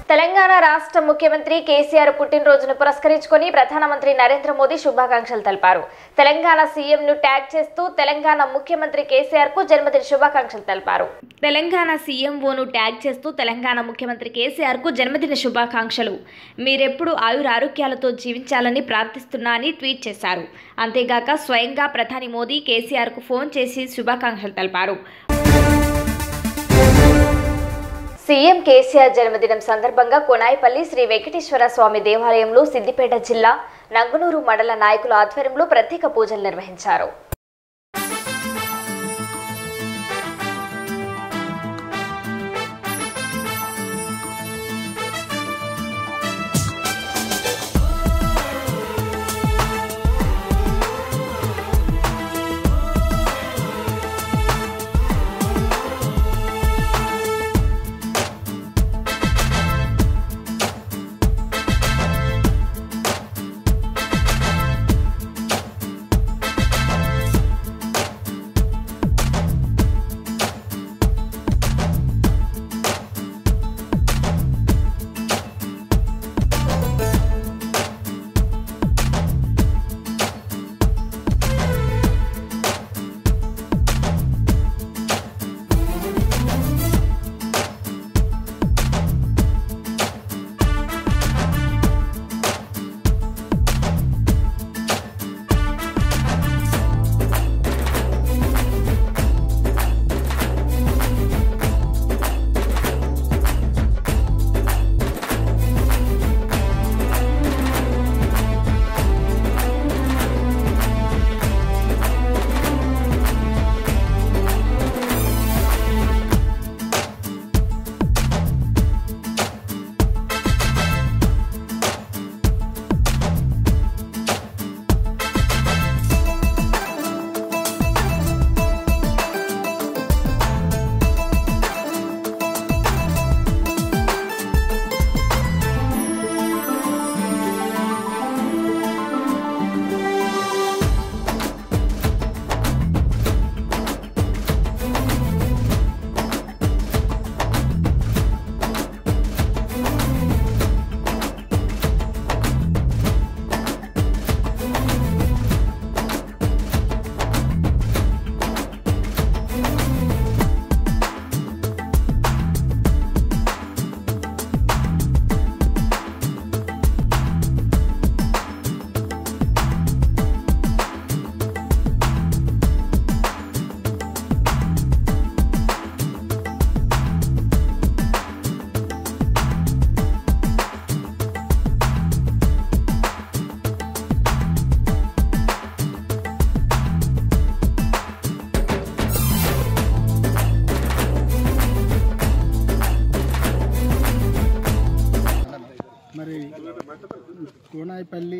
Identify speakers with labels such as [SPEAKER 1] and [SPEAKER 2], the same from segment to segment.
[SPEAKER 1] తెలంగాణ రాష్ట్ర ముఖ్యమంత్రి కేసీఆర్ పుట్టినరోజును పురస్కరించుకొని ప్రధానమంత్రి నరేంద్ర మోదీ శుభాకాంక్షలు తెలిపారు తెలంగాణ సీఎం ను ట్యాగ్ చేస్తూ తెలంగాణ ముఖ్యమంత్రి కేసీఆర్ కు జన్మదిన శుభాకాంక్షలు తెలిపారు తెలంగాణ సీఎంఓను ట్యాగ్ చేస్తూ తెలంగాణ ముఖ్యమంత్రి కేసీఆర్ కు జన్మదిన శుభాకాంక్షలు మీరెప్పుడు ఆయురారోగ్యాలతో జీవించాలని ప్రార్థిస్తున్నా అని ట్వీట్ చేశారు అంతేగాక స్వయంగా ప్రధాని మోదీ కేసీఆర్ కు ఫోన్ చేసి శుభాకాంక్షలు తెలిపారు సీఎం కేసీఆర్ జన్మదినం సందర్భంగా కొనాయిపల్లి శ్రీ వెంకటేశ్వర స్వామి దేవాలయంలో సిద్దిపేట జిల్లా నంగునూరు మండల నాయకుల ఆధ్వర్యంలో ప్రత్యేక పూజలు నిర్వహించారు
[SPEAKER 2] మరి కోనాయిపల్లి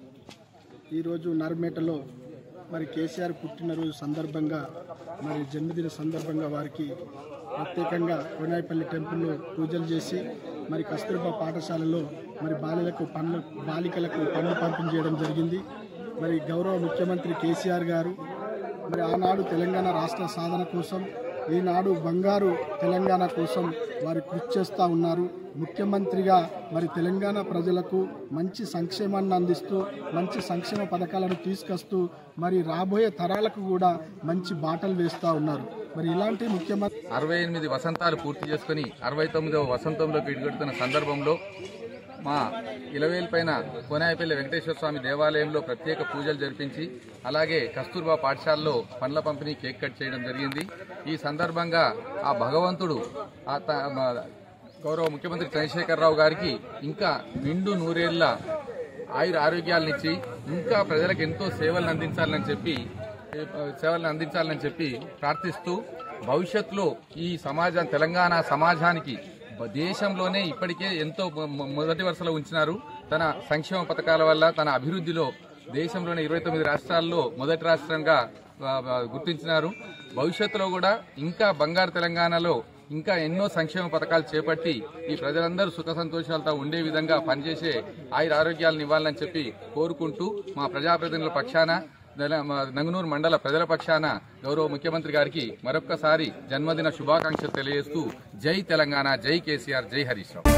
[SPEAKER 2] ఈరోజు నర్మేటలో మరి కేసీఆర్ పుట్టినరోజు సందర్భంగా మరి జన్మదిన సందర్భంగా వారికి ప్రత్యేకంగా కోనాయిపల్లి టెంపుల్లో పూజలు చేసి మరి కస్తూర్బా పాఠశాలలో మరి బాలికలకు పన్ను బాలికలకు పన్ను పంపిణీ చేయడం జరిగింది మరి గౌరవ ముఖ్యమంత్రి కేసీఆర్ గారు మరి ఆనాడు తెలంగాణ రాష్ట్ర సాధన కోసం ఈనాడు బంగారు తెలంగాణ కోసం వారు కృషి చేస్తూ ఉన్నారు ముఖ్యమంత్రిగా మరి తెలంగాణ ప్రజలకు మంచి సంక్షేమాన్ని అందిస్తూ మంచి సంక్షేమ పథకాలను తీసుకొస్తూ మరి రాబోయే తరాలకు కూడా మంచి బాటలు వేస్తూ ఉన్నారు మరి ఇలాంటి ముఖ్యమంత్రి
[SPEAKER 3] అరవై ఎనిమిది వసంతాలు పూర్తి చేసుకుని అరవై తొమ్మిదవ వసంతంలోకి ఇడుగడుతున్న సందర్భంలో మా ఇలవేలు పైన కోనాయపల్లి వెంకటేశ్వర స్వామి దేవాలయంలో ప్రత్యేక పూజలు జరిపించి అలాగే కస్తూర్బా పాఠశాలలో పండ్ల పంపిణీ కేక్ కట్ చేయడం జరిగింది ఈ సందర్భంగా ఆ భగవంతుడు ఆ త- మా గౌరవ ముఖ్యమంత్రి చంద్రశేఖరరావు గారికి ఇంకా నిండు నూరేళ్ల ఆయుర ఆరోగ్యాలనిచ్చి ఇంకా ప్రజలకు ఎంతో సేవలను అందించాలని చెప్పి ఏ, సేవలను అందించాలని చెప్పి ప్రార్థిస్తూ భవిష్యత్తులో ఈ సమాజం తెలంగాణ సమాజానికి బ- దేశంలోనే ఇప్పటికే ఎంతో మొ- మొ- మొదటి వరుసలో ఉంచినారు తన సంక్షేమ పథకాల వల్ల తన అభివృద్ధిలో దేశంలోని ఇరవై తొమ్మిది రాష్ట్రాల్లో మొదటి రాష్ట్రంగా ఆ, ఆ, గుర్తించినారు భవిష్యత్తులో కూడా ఇంకా బంగారు తెలంగాణలో ఇంకా ఎన్నో సంక్షేమ పథకాలు చేపట్టి ఈ ప్రజలందరూ సుఖ సంతోషాలతో ఉండే విధంగా పనిచేసే ఆయుర ఆరోగ్యాలను ఇవ్వాలని చెప్పి కోరుకుంటూ మా ప్రజాప్రతినిధుల పక్షాన నెల- మా నంగునూరు మండల ప్రజల పక్షాన గౌరవ ముఖ్యమంత్రి గారికి మరొక్కసారి జన్మదిన శుభాకాంక్షలు తెలియజేస్తూ జై తెలంగాణ జై కేసీఆర్ జై హరీష్ రావు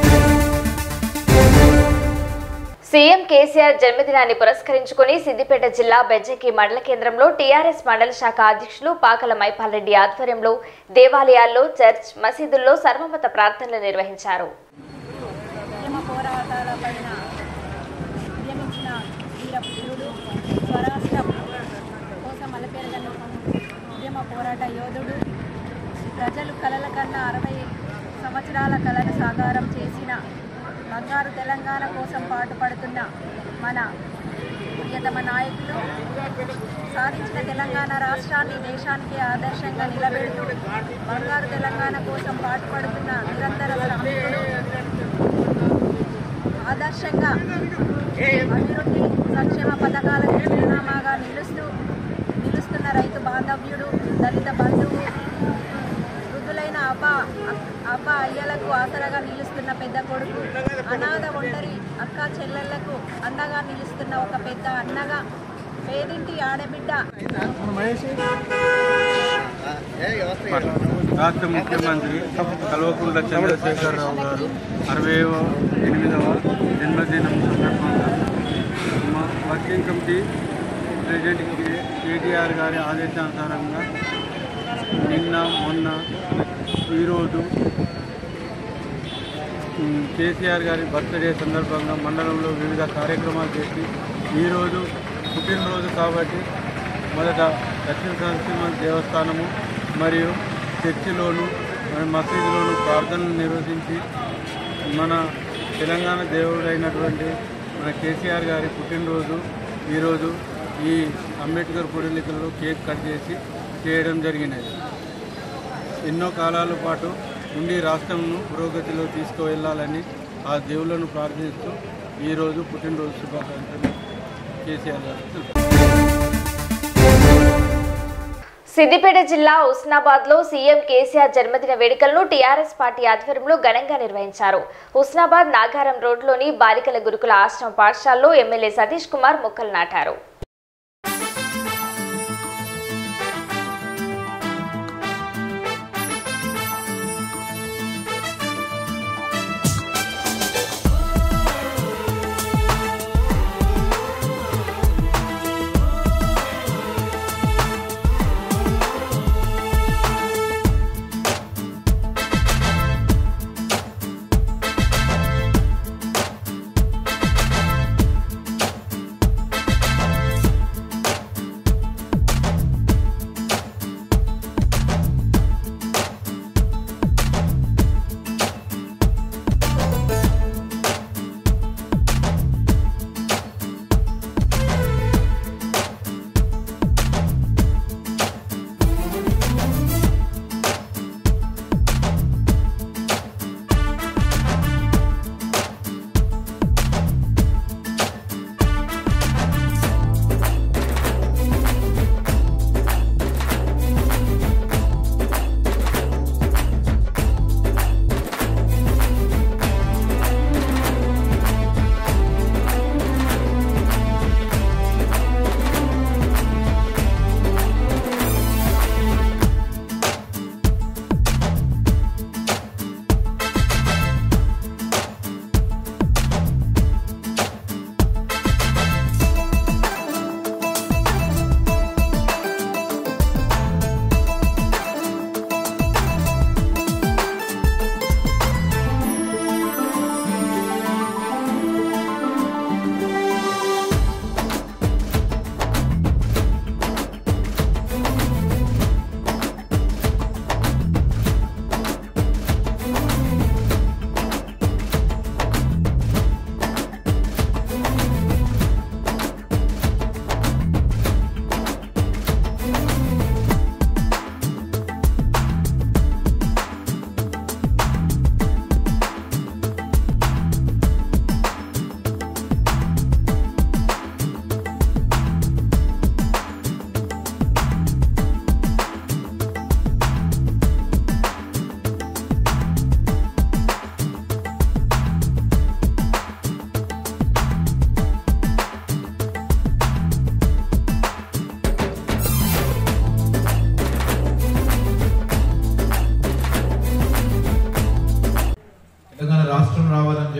[SPEAKER 1] సీఎం కేసీఆర్ జన్మదినాన్ని పురస్కరించుకుని సిద్దిపేట జిల్లా బెజ్జకి మండల కేంద్రంలో టీఆర్ఎస్ మండల శాఖ అధ్యక్షులు పాకల మైపాల్ రెడ్డి ఆధ్వర్యంలో దేవాలయాల్లో చర్చ్ మసీదుల్లో సర్వమత ప్రార్థనలు నిర్వహించారు
[SPEAKER 4] ఉద్యమ పోరాటాలపైన ఉద్యమించిన వీరపుత్రుడు స్వరాష్ట్రం కోసం అలపెరగని ఉద్యమ పోరాట యోధుడు ప్రజలు కలల కన్నా అరవై సంవత్సరాల కలను సాకారం చేసిన బంగారు తెలంగాణ కోసం పాటుపడుతున్న మన ప్రియతమ నాయకులు సాధించిన తెలంగాణ రాష్ట్రాన్ని దేశానికి ఆదర్శంగా నిలబెడుతూ బంగారు తెలంగాణ కోసం పాటుపడుతున్న నిరంతర శ్రామికుడు ఆదర్శంగా అభివృద్ధి సంక్షేమ పథకాలకు చిరునామాగా నిలుస్తూ నిలుస్తున్న రైతు బాంధవ్యుడు దళిత బంధువు వృద్ధులైన అబ్బ అబ్బ అయ్యలకు ఆసరాగా నిలుస్తున్న పెద్ద కొడుకు అనాథ ఒంటరి అక్క చెల్లెళ్లకు అండగా నిలుస్తున్న ఒక పెద్ద అన్నగా పేదింటి ఆడబిడ్డ
[SPEAKER 5] రాష్ట్ర ముఖ్యమంత్రి కల్వకుంట్ల చంద్రశేఖరరావు గారు అరవై ఎనిమిదవ జన్మదినం సందర్భంగా మా working committee president K- KTR గారి ఆదేశానుసారంగా నిన్న మొన్న ఈరోజు ఉమ్, కేసీఆర్ గారి బర్త్డే సందర్భంగా మండలంలో వివిధ కార్యక్రమాలు చేసి ఈరోజు పుట్టినరోజు కాబట్టి మొదట దక్షిణ నరసింహ దేవస్థానము మరియు చర్చిలోను మరియు మసీదులోను ప్రార్థనలు నిర్వహించి మన తెలంగాణ దేవుడైనటువంటి మన కేసీఆర్ గారి పుట్టినరోజు ఈరోజు ఈ అంబేద్కర్ పుడలికల్లో కేక్ కట్ చేసి చేయడం జరిగినది ఎన్నో కాలాల పాటు ఉండి రాష్ట్రంను పురోగతిలో తీసుకువెళ్ళాలని ఆ దేవుళ్ళను ప్రార్థిస్తూ ఈరోజు పుట్టినరోజు శుభాకాంక్షలు కేసీఆర్ గారు తెలుపుతున్నారు.
[SPEAKER 1] సిద్దిపేట జిల్లా ఉస్నాబాద్ లో సీఎం కేసీఆర్ జన్మదిన వేడుకలను టీఆర్ఎస్ పార్టీ ఆధ్వర్యంలో ఘనంగా నిర్వహించారు ఉస్నాబాద్ నాగారం రోడ్లోని బాలికల గురుకుల ఆశ్రమ పాఠశాలలో ఎమ్మెల్యే సతీష్ కుమార్ మొక్కలు నాటారు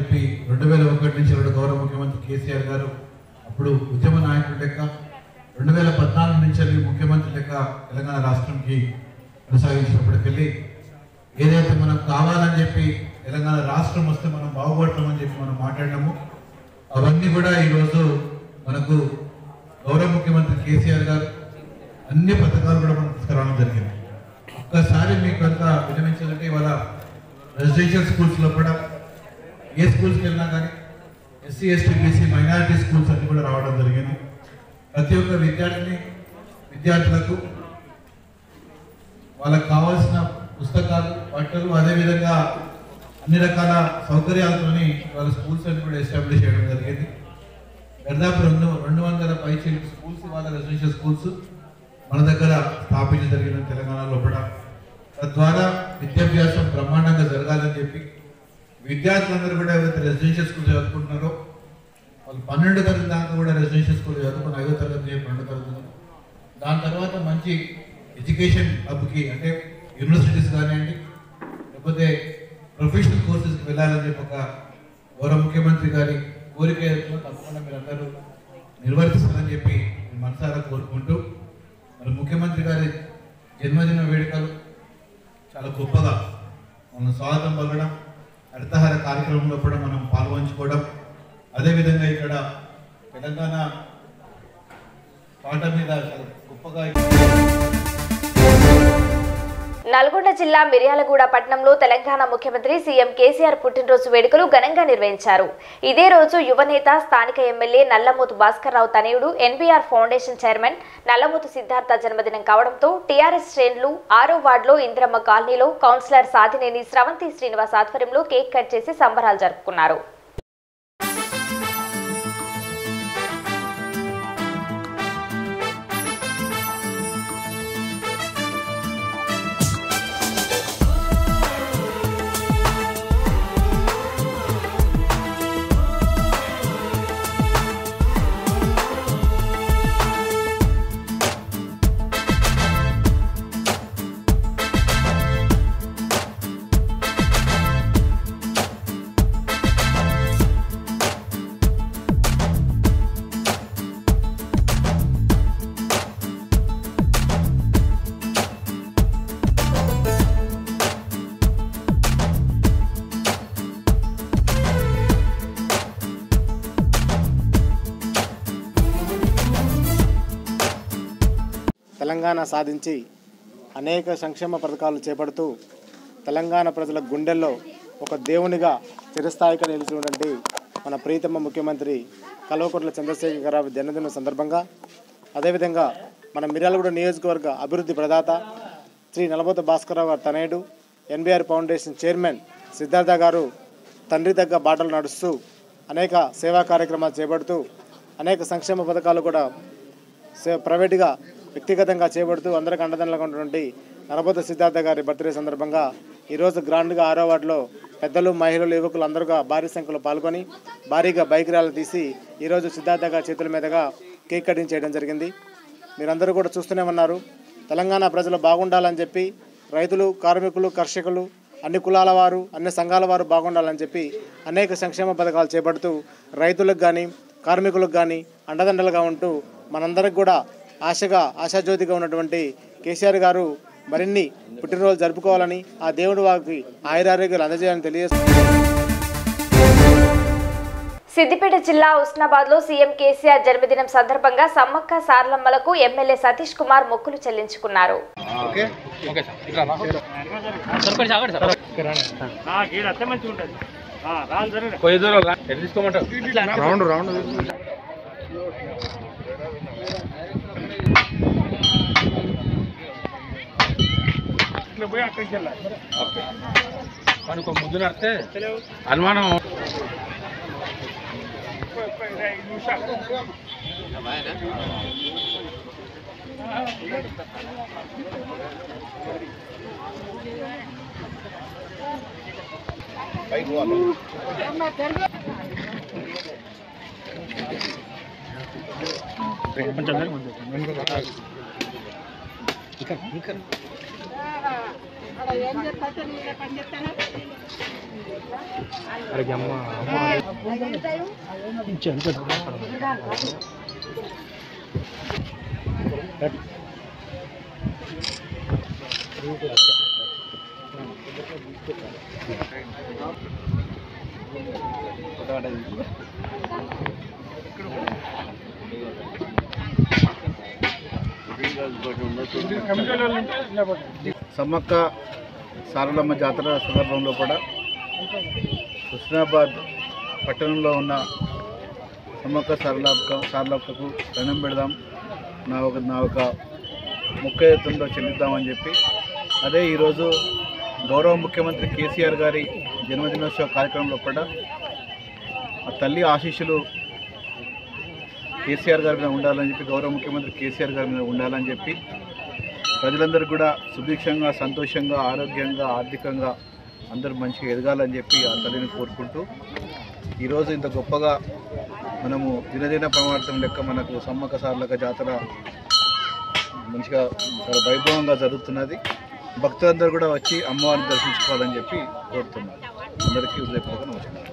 [SPEAKER 6] చెప్పి రెండు వేల ఒకటి నుంచి రెండు గౌరవ ముఖ్యమంత్రి కేసీఆర్ గారు అప్పుడు ఉద్యమ నాయకుడు లెక్క రెండు వేల పద్నాలుగు నుంచి వెళ్ళి ముఖ్యమంత్రి లెక్క తెలంగాణ రాష్ట్రంకి కొనసాగించినప్పటికెళ్ళి ఏదైతే మనం కావాలని చెప్పి తెలంగాణ రాష్ట్రం వస్తే మనం బాగుపడతామని చెప్పి మనం మాట్లాడినాము అవన్నీ కూడా ఈరోజు మనకు గౌరవ ముఖ్యమంత్రి కేసీఆర్ గారు అన్ని పథకాలు కూడా మనకు తీసుకురావడం జరిగింది ఒక్కసారి మీకు అంతా వినమించాలంటే ఇవాళ రెసిడెన్షియల్ స్కూల్స్లో కూడా ఏ స్కూల్స్కి వెళ్ళినా కానీ SC ST BC minority schools అన్ని కూడా రావడం జరిగింది ప్రతి ఒక్క విద్యార్థిని విద్యార్థులకు వాళ్ళకి కావాల్సిన పుస్తకాలు బట్టలు అదేవిధంగా అన్ని రకాల సౌకర్యాలతోని వాళ్ళ స్కూల్స్ అన్ని కూడా ఎస్టాబ్లిష్ చేయడం జరిగింది దాదాపు రెండు రెండు వందల పైచి స్కూల్స్ వాళ్ళ రెసిడెన్షియల్ స్కూల్స్ మన దగ్గర స్థాపించడం జరిగిన తెలంగాణలో కూడా తద్వారా విద్యాభ్యాసం బ్రహ్మాండంగా జరగాలని చెప్పి విద్యార్థులందరూ కూడా ఎవరైతే రెసిడెన్షియల్ స్కూల్ చదువుకుంటున్నారో వాళ్ళు పన్నెండు తరగతి దాకా కూడా రెసిడెన్షియల్ స్కూల్ చదువుకుని ఐదో తరగతి నుంచి పన్నెండు తరగతి దాని తర్వాత మంచి ఎడ్యుకేషన్ హబ్కి అంటే యూనివర్సిటీస్ కానివ్వండి లేకపోతే ప్రొఫెషనల్ కోర్సెస్కి వెళ్ళాలని చెప్పి ఒక గౌరవ ముఖ్యమంత్రి గారి కోరిక ఏదో తప్పకుండా మీరందరూ నిర్వర్తిస్తారని చెప్పి నేను మనసారా కోరుకుంటూ మరి ముఖ్యమంత్రి గారి జన్మదిన వేడుకలు చాలా గొప్పగా మనం స్వాగతం పలకడం హరితహార కార్యక్రమంలో కూడా మనం పాల్గొంచుకోవడం అదేవిధంగా ఇక్కడ తెలంగాణ పాట మీద చాలా గొప్పగా
[SPEAKER 1] నల్గొండ జిల్లా మిర్యాలగూడ పట్టణంలో తెలంగాణ ముఖ్యమంత్రి సీఎం కేసీఆర్ పుట్టినరోజు వేడుకలు ఘనంగా నిర్వహించారు ఇదే రోజు యువనేత స్థానిక ఎమ్మెల్యే నల్లమూతు భాస్కర్రావు తనయుడు NBR foundation chairman Nallamothu Siddhartha జన్మదినం కావడంతో టీఆర్ఎస్ శ్రేణులు ఆరో వార్డులో ఇంద్రమ్మ కాలనీలో కౌన్సిలర్ సాధినేని స్రవంతి శ్రీనివాస్ ఆధ్వర్యంలో కేక్ కట్ చేసి సంబరాలు జరుపుకున్నారు
[SPEAKER 2] తెలంగాణ సాధించి అనేక సంక్షేమ పథకాలు చేపడుతూ తెలంగాణ ప్రజల గుండెల్లో ఒక దేవునిగా చిరస్థాయిగా నిలిచినటువంటి మన ప్రీతమ ముఖ్యమంత్రి కల్వకుంట్ల చంద్రశేఖరరావు జన్మదిన సందర్భంగా అదేవిధంగా మన మిర్యాలగూడ నియోజకవర్గ అభివృద్ధి ప్రదాత శ్రీ నలబోత భాస్కరరావు గారు తనయుడు ఎన్బిఆర్ ఫౌండేషన్ చైర్మన్ సిద్ధార్థ గారు తండ్రి తగ్గ బాటలు నడుస్తూ అనేక సేవా కార్యక్రమాలు చేపడుతూ అనేక సంక్షేమ పథకాలు కూడా సే- ప్రైవేటుగా వ్యక్తిగతంగా చేపడుతూ అందరికి అండదండలుగా ఉన్నటువంటి నరబోత సిద్ధార్థ గారి బర్త్డే సందర్భంగా ఈరోజు గ్రాండ్గా ఆరో వార్డులో పెద్దలు మహిళలు యువకులు అందరుగా భారీ సంఖ్యలో పాల్గొని భారీగా బైక్ ర్యాలీ తీసి ఈరోజు సిద్ధార్థ గారి చేతుల మీదుగా కేక్ కటింగ్ చేయడం జరిగింది మీరందరూ కూడా చూస్తూనే ఉన్నారు తెలంగాణ ప్రజలు బాగుండాలని చెప్పి రైతులు కార్మికులు కర్షకులు అన్ని కులాల వారు అన్ని సంఘాల వారు బాగుండాలని చెప్పి అనేక సంక్షేమ పథకాలు చేపడుతూ రైతులకు కానీ కార్మికులకు కానీ అండదండలుగా ఉంటూ మనందరికి కూడా ఆశగా ఆశాజ్యోతిగా ఉన్నటువంటి కేసీఆర్ గారు మరిన్ని పుట్టినరోజు జరుపుకోవాలని ఆ దేవుడు వారికి ఆయురారోగ్యాలు అందజేయాలని తెలియజేస్తున్నారు
[SPEAKER 1] సిద్దిపేట జిల్లా ఉస్నాబాద్ లో సీఎం కేసీఆర్ జన్మదినం సందర్భంగా సమ్మక్క సార్లమ్మలకు ఎమ్మెల్యే సతీష్ కుమార్ మొక్కులు చెల్లించుకున్నారు
[SPEAKER 3] కొయ్య దూరం రా ఎటు తీసుకోమంటావు రౌండ్ రౌండ్ కనుక ముద్దు నడితే అనుమానం
[SPEAKER 7] సమ్మక్క సారలమ్మ జాతర సందర్భంలో కూడా హుస్నాబాద్ పట్టణంలో ఉన్న సమ్మక్క సారలక్క సారలక్కకు దండం పెడదాం నా ఒక నా ఒక ముక్క ఎత్తుందో చెల్లిద్దామని చెప్పి అదే ఈరోజు గౌరవ ముఖ్యమంత్రి కేసీఆర్ గారి జన్మదినోత్సవ కార్యక్రమంలో కూడా ఆ తల్లి ఆశీస్సులు కేసీఆర్ గారి మీద ఉండాలని చెప్పి గౌరవ ముఖ్యమంత్రి కేసీఆర్ గారి మీద ఉండాలని చెప్పి ప్రజలందరూ కూడా సుభిక్షంగా సంతోషంగా ఆరోగ్యంగా ఆర్థికంగా అందరూ మంచిగా ఎదగాలని చెప్పి ఆ తల్లిని కోరుకుంటూ ఈరోజు ఇంత గొప్పగా మనము దినదిన ప్రమార్థం లెక్క మనకు సమ్మక్క సార్లక జాతర మంచిగా చాలా వైభవంగా జరుగుతున్నది భక్తులందరూ కూడా వచ్చి అమ్మవారిని దర్శించుకోవాలని చెప్పి కోరుతున్నారు అందరికీ హృదయపూర్వక నమస్కారం